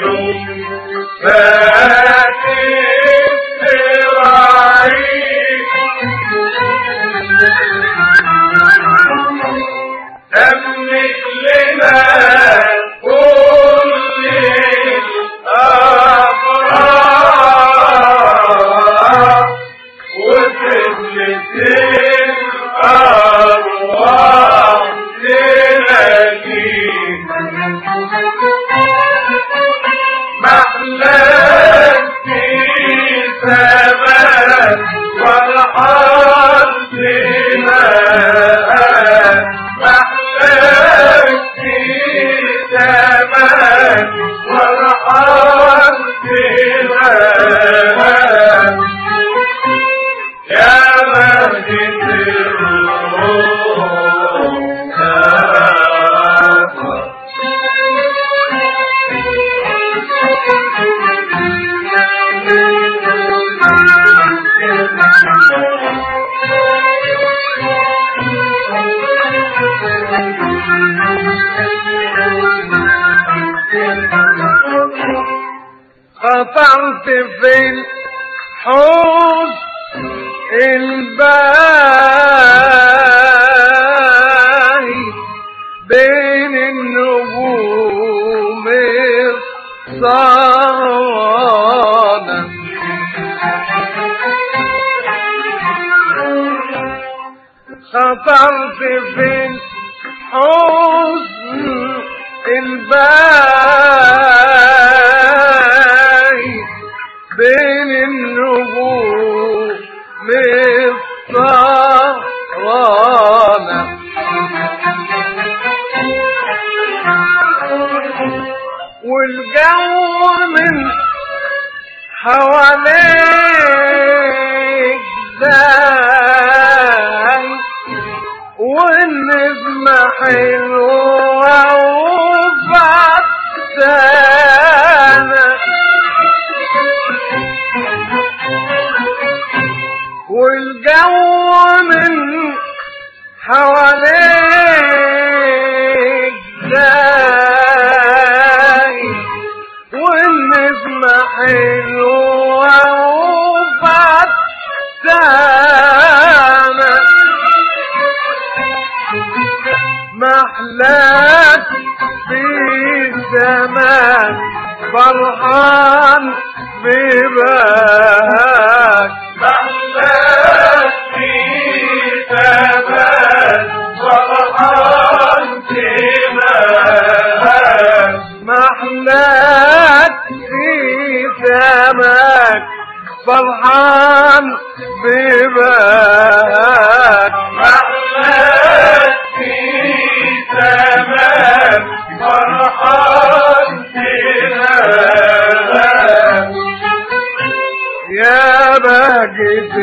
العيون فاتي أملك لنا كل الأفراح وسلة الأرواح لنجيب محلات في سماء والحرب ماء محلات في سماء والحرب ماء يا مجد الروح خطرت في الحوض الباهي بين النجوم الصانة خطرت في الحزن الباهي بين النجوم الصغرانة والجو من حواليك زان والنجمة حلوة وفتانة والجو من حواليك زاي والنجمة حلوة وفتانة محلاك في زمان فرحان بباك محلات في سماء فرحان سماء محلاك في سماك فرحان بباك محلات في سماء فرحان سماء يا بهجة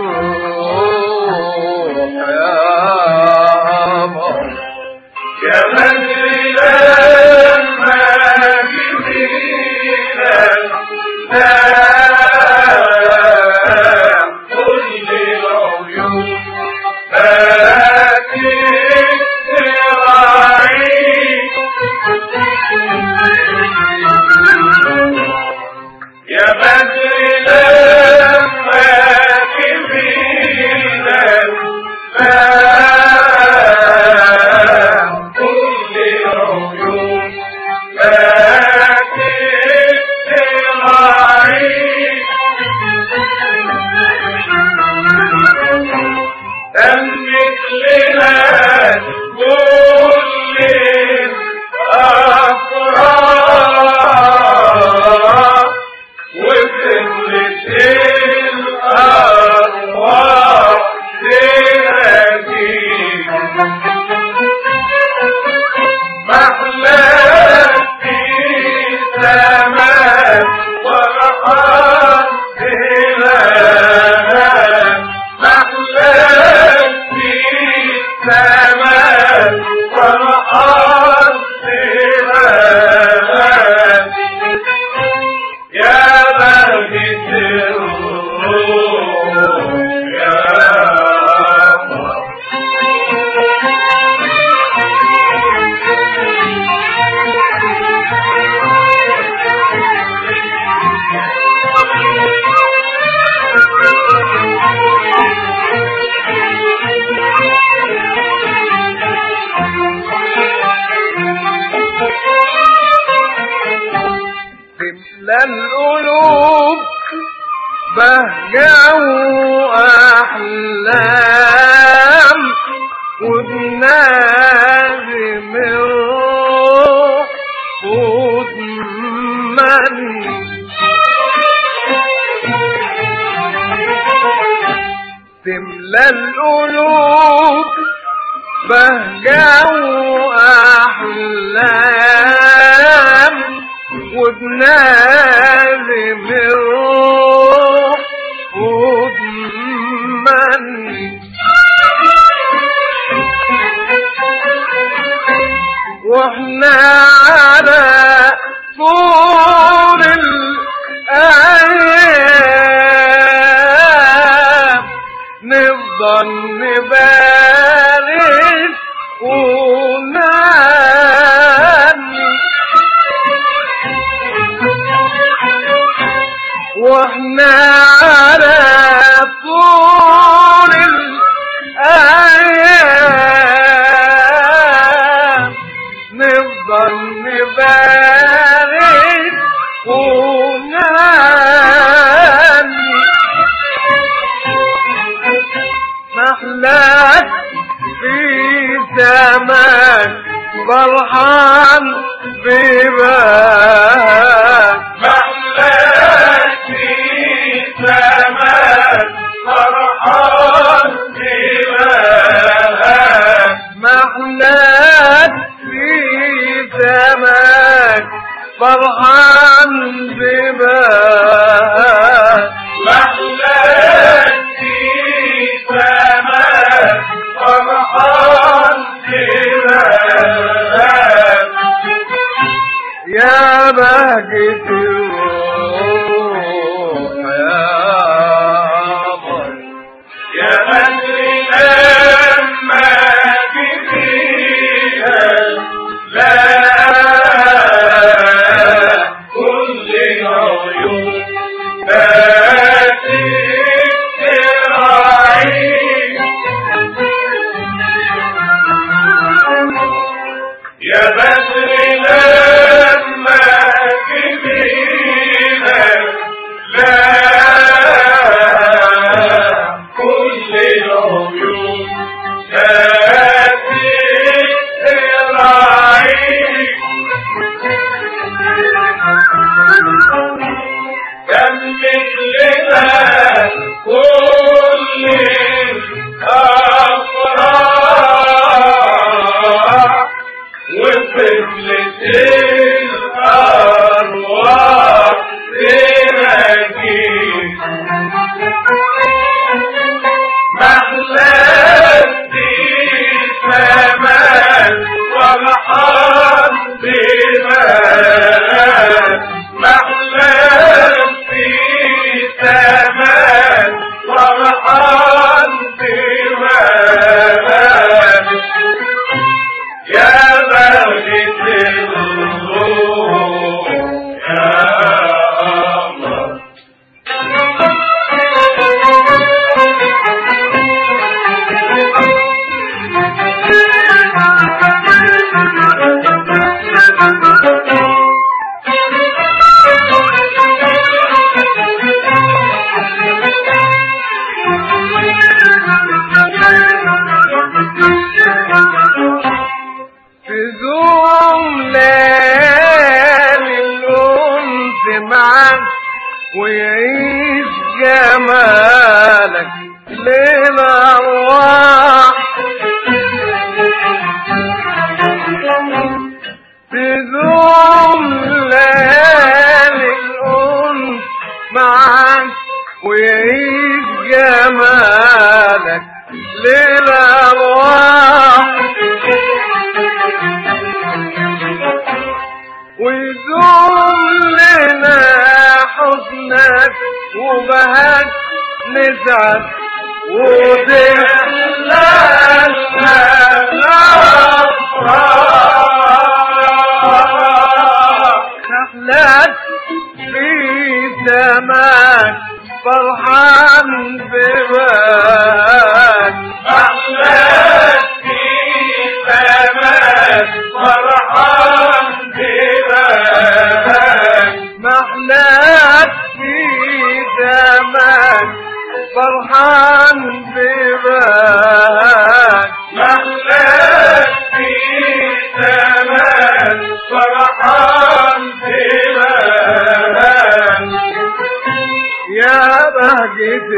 الروح يا قمر يا من لما جبريلا نام كل العيون فاتي يا بدر لما كبرنا نام كل العيون فاتي تملك لنا كل الأفراح وكلة الأرواح لنبيك محلات في سماء ورحات إلهنا محلات في سماء ورحات إلهنا يا بهجة الروح يا قمر تملى القلوب بهجة وأحلام وبنادي من روح وتمني تملى القلوب بهجة وأحلام وبنادي من روح وتمني واحنا على طول الايام نفضل نبارك ونعني واحنا على طول الايام نفضل نبارك ونعني محلاك في زمان فرحان بباك محلاك في زمان فرحان بماهاك محلاك في زمان فرحان بباك محلاك في زمان فرحان بماهاك يا بهجة الروح يا قمر يا بدر لما جبريها لا كل العيون باتت تراعيك يا بدر لما جبريها لا كل العيون باتت تراعيك كمل لنا كل الأفراح وطفلة الأرواح تناجيك محلات في سمان فرحان بمان محلات في سمان فرحان بمان يا بهجة الروح يا الله في زوم ليالي الأنس معاك ويعيش جمالك للأرواح في زوم ليالي الأنس معاك ويعيش جمالك للأرواح ويزوم لنا حزنك وبهك نزعل وتحلى نحلك في سماك فرحان بباك أحلام في سماء فرحان بباك محلى فرحان بباك محلاك في زمان فرحان بلاد يا بهجة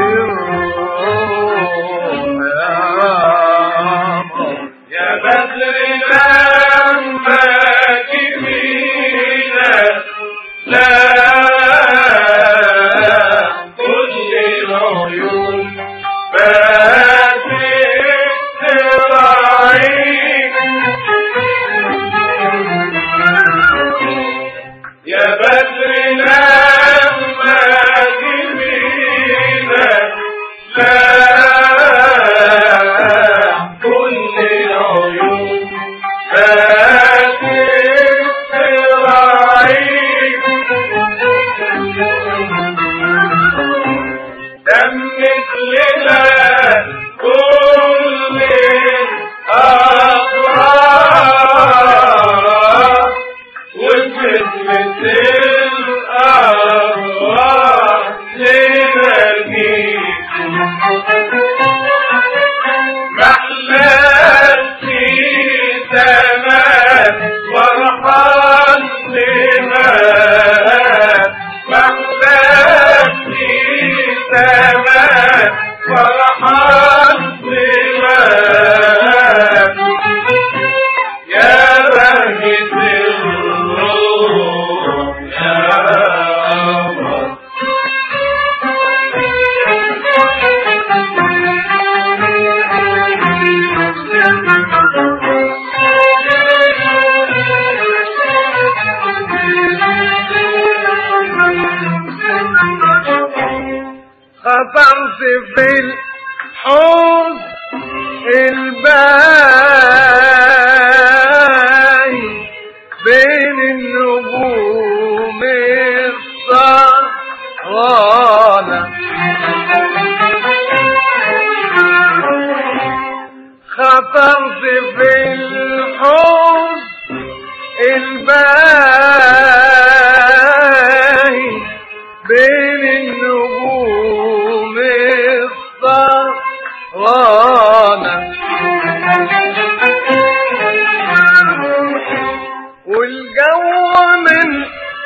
الروح يا قمر يا بدر لما جبينا لا كل العيون باتت تراعيك يا بدر لما جبينا لا كل العيون باتت تراعيك دمك لنا كل الأفراح وفتنة الأرواح لنجيك محلات في زمان فرحان لمات محلات في زمان فرحان لمات يا بهجة الروح يا قمر خطرت في الحوض الباي بين النجوم السهرانة خطرت في الحوض الباي بين النجوم السهرانة والجو من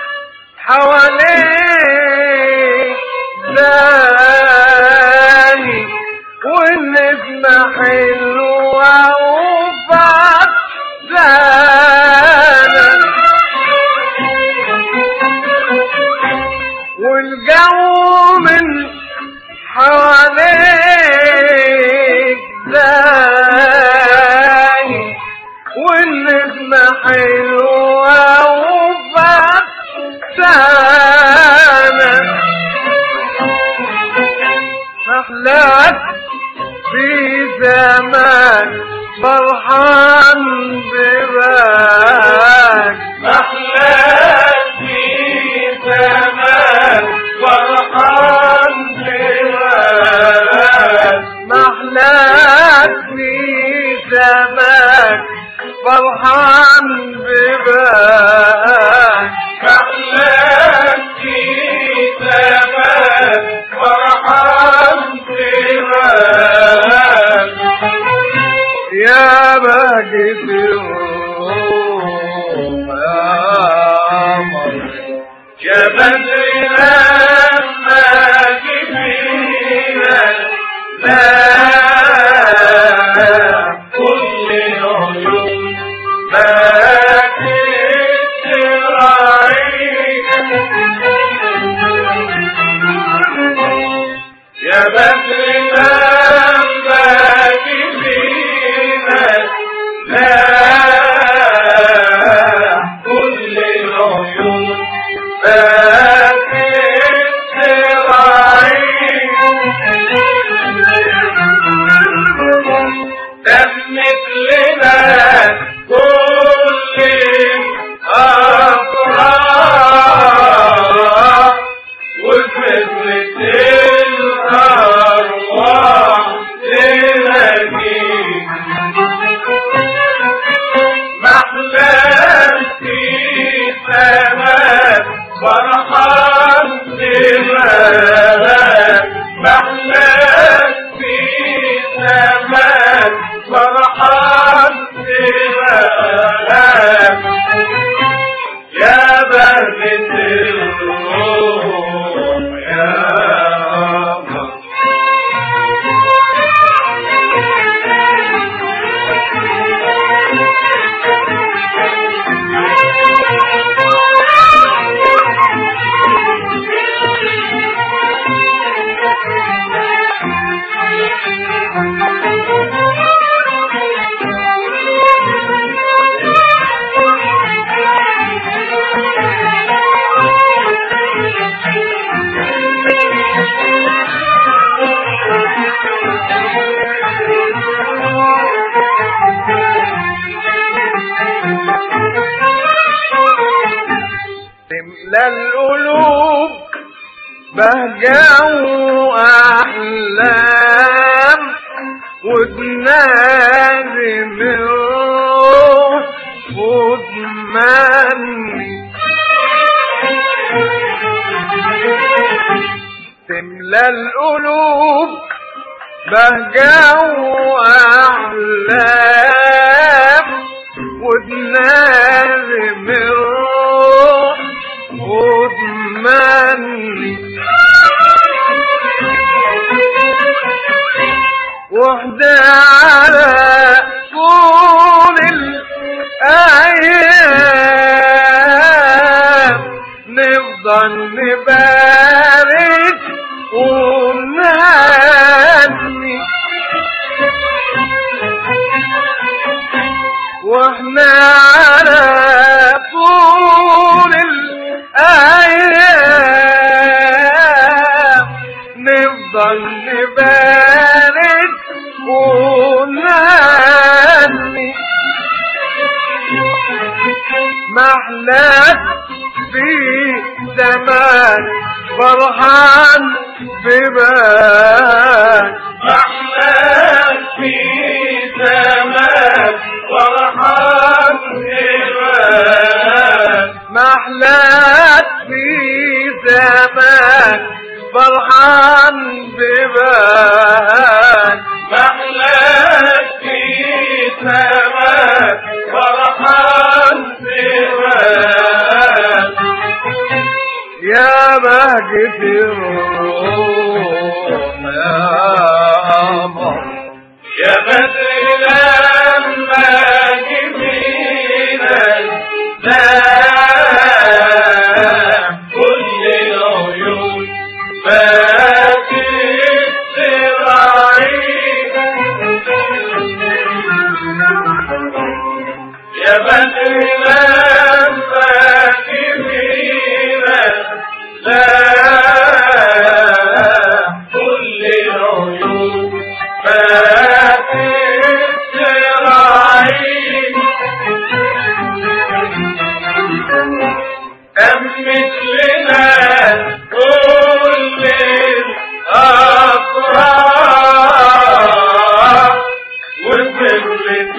حواليك زاهي والنسمة حلوة وفرسانة والجو من حواليك زاهي والنسمة حلوة وفرسانة أحلاك في زمان فرحان بباك محلاك في زمان فرحان بلاد محلاك في زمان فرحان بباك محلاك في زمان فرحان بلاد يا بهجة الروح يا قمر يا بدر لما جبينا لا كل العيون باتت تراعيك يا بدر لما جبينا لا كل العيون دمك لنا كل الأفراح وفتنة الأرواح تلاقيك محلال في سماء فرحان دماء محلال الروح يا قمر تملى القلوب بهجة وأحلام وتنادي من روح وتمني تملى القلوب بهجة وأحلام وتنادي من روح وتمني وحدة على طول الأيام نفضل نبارك ونهني واحنا على طول الايام نفضل نبارك ونهني محلات في زمان فرحان ببان محلاك في زمان فرحان إيمان محلات في زمان فرحان ببان محلاك في زمان فرحان إيمان يا بهجة الروح يا قمر يا بدر لما جبينا السلام كل العيون فاتت يا بدر لما جبينا السلام كل العيون فاتت أمت لنا كل الأفراح وفضلت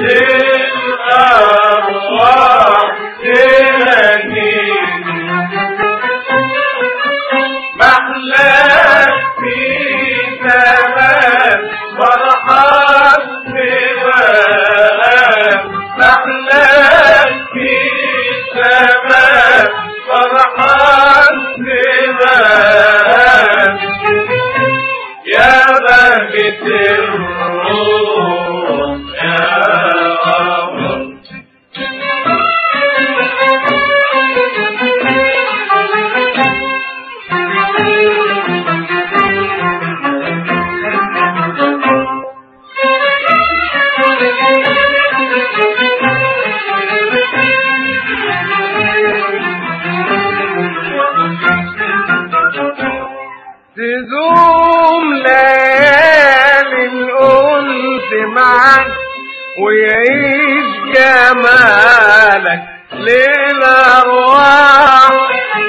الأرواح تنادينا محلى في زمان فرحان ببان محلى في زمان فرحان ببان يا بهجة الروح يا قمر تزوم ليالي الأنس معك ويعيش جمالك للأرواح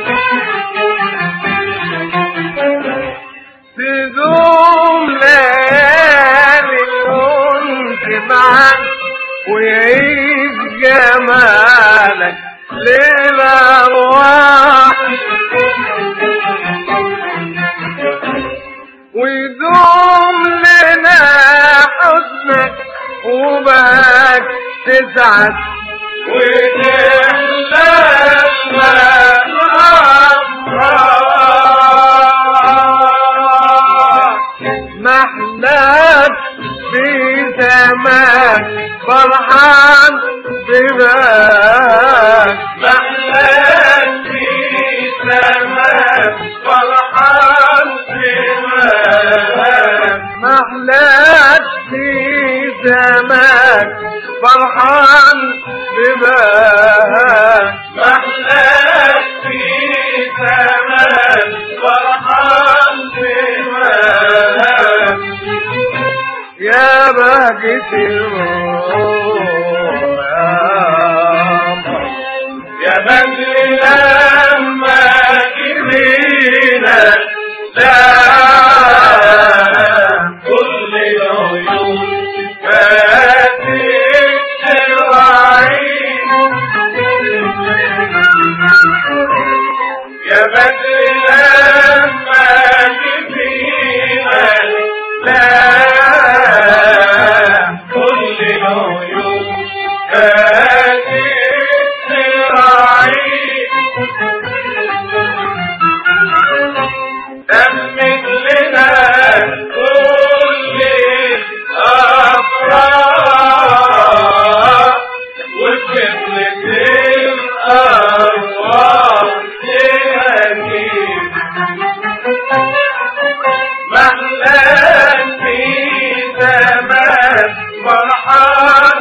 تزوم ليالي الأنس معك ويعيش جمالك للأرواح ويدوم لنا حزنك وباك تسعد وتحلى الأفراح فرحان زمان محلاك في زمان فرحان ببان محلاك في زمان فرحان زمان يا بهجة الروح يا بدر لما جبينا لا كل العيون فاتت الرعيم يا بدر لما جبينا لا كل العيون فاتت الرعيم تمت لنا كل الأفراح وفضلت الأرواح تهديد محلان في زمان فرحان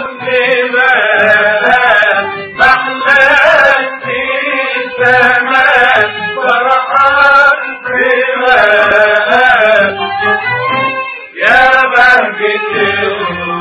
زمان محلان في زمان فرحان زمان يا بهجة